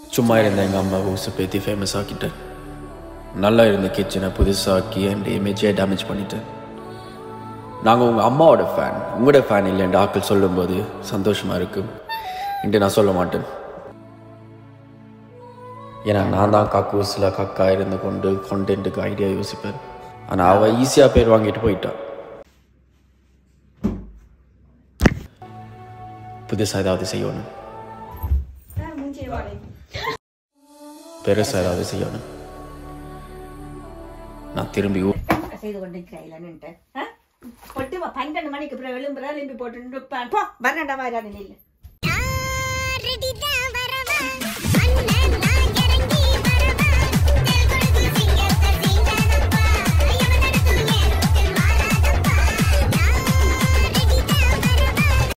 சும்மா இருந்த எங்கள் அம்மாவை ஊசு பேத்தி ஃபேமஸ் ஆக்கிட்டேன் நல்லா இருந்த கிச்சனை புதுசாக்கி என் இமேஜே டேமேஜ் பண்ணிட்டேன் நாங்கள் உங்கள் அம்மாவோட ஃபேன் உங்களோட ஃபேன் இல்லைன்னு ஆக்கள் சொல்லும்போது சந்தோஷமாக இருக்கு என்று நான் சொல்ல மாட்டேன் ஏன்னா நான் தான் கக்கூஸில் கக்கா இருந்து கொண்டு கண்டென்ட்டுக்கு ஐடியா யோசிப்பேன் ஆனால் அவள் ஈஸியாக பேர் வாங்கிட்டு போயிட்டான் புதுசாக ஏதாவது செய்யணும் பெருசாக ஏதாவது செய்யணும் நான் திரும்பி ஊ- செய்து கொண்டிருக்கிறாயில நின்று பொட்டு வா, பன்னெண்டு மணிக்கு அப்புறம் விளம்புறா எலும்பி போட்டு போ வரண்டா வாராது நில்லு ரெடி தான் வரவா